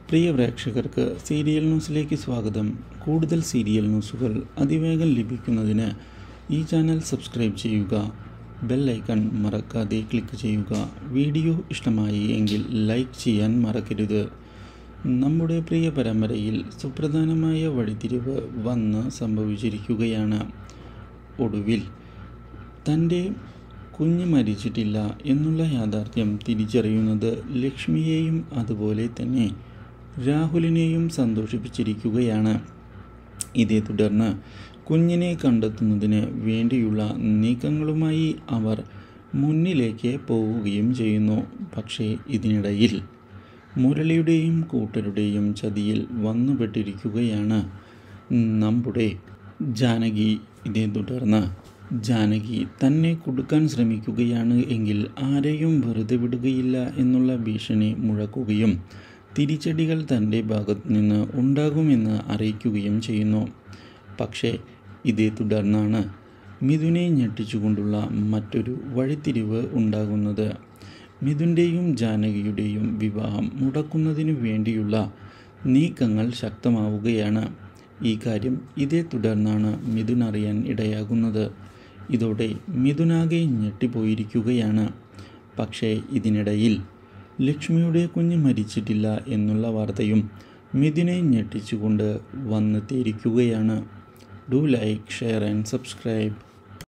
പ്രിയ പ്രേക്ഷകർക്ക് സീരിയൽ ന്യൂസിലേക്ക് സ്വാഗതം കൂടുതൽ സീരിയൽ ന്യൂസുകൾ അതിവേഗം ലഭിക്കുന്നതിന് ഈ ചാനൽ സബ്സ്ക്രൈബ് ചെയ്യുക ബെൽ ഐക്കൺ മറക്കാതെ ക്ലിക്ക് ചെയ്യുക വീഡിയോ ഇഷ്ടമായി എങ്കിൽ ലൈക്ക് ചെയ്യാൻ മറക്കരുത് നമ്മുടെ പ്രിയ പരമ്പരയിൽ സുപ്രധാനമായ വഴിത്തിരിവ് വന്ന് സംഭവിച്ചിരിക്കുകയാണ് ഒടുവിൽ തൻ്റെ കുഞ്ഞ് മരിച്ചിട്ടില്ല എന്നുള്ള യാഥാർത്ഥ്യം തിരിച്ചറിയുന്നത് ലക്ഷ്മിയെയും അതുപോലെ തന്നെ രാഹുലിനെയും സന്തോഷിപ്പിച്ചിരിക്കുകയാണ് ഇതേ തുടർന്ന് കുഞ്ഞിനെ കണ്ടെത്തുന്നതിന് വേണ്ടിയുള്ള നീക്കങ്ങളുമായി അവർ മുന്നിലേക്ക് പോവുകയും ചെയ്യുന്നു പക്ഷേ ഇതിനിടയിൽ മുരളിയുടെയും കൂട്ടരുടെയും ചതിയിൽ വന്നുപെട്ടിരിക്കുകയാണ് നമ്മുടെ ജാനകി ഇതേ തുടർന്ന് ജാനകി തന്നെ കൊടുക്കാൻ ശ്രമിക്കുകയാണ് എങ്കിൽ ആരെയും വെറുതെ വിടുകയില്ല എന്നുള്ള ഭീഷണി മുഴക്കുകയും തിരിച്ചടികൾ തൻ്റെ ഭാഗത്തു നിന്ന് ഉണ്ടാകുമെന്ന് അറിയിക്കുകയും ചെയ്യുന്നു പക്ഷേ ഇതേ തുടർന്നാണ് മിഥുനെ ഞെട്ടിച്ചുകൊണ്ടുള്ള മറ്റൊരു വഴിത്തിരിവ് ഉണ്ടാകുന്നത് മിഥുൻ്റെയും ജാനകിയുടെയും വിവാഹം മുടക്കുന്നതിനു വേണ്ടിയുള്ള നീക്കങ്ങൾ ശക്തമാവുകയാണ് ഈ കാര്യം ഇതേ തുടർന്നാണ് മിഥുൻ അറിയാൻ ഇടയാകുന്നത് ഇതോടെ മിഥുനാകെ ഞെട്ടിപ്പോയിരിക്കുകയാണ് പക്ഷേ ഇതിനിടയിൽ ലക്ഷ്മിയുടെ കുഞ്ഞ് മരിച്ചിട്ടില്ല എന്നുള്ള വാർത്തയും മിഥുനെ ഞെട്ടിച്ചുകൊണ്ട് വന്നെത്തിയിരിക്കുകയാണ് do like share and subscribe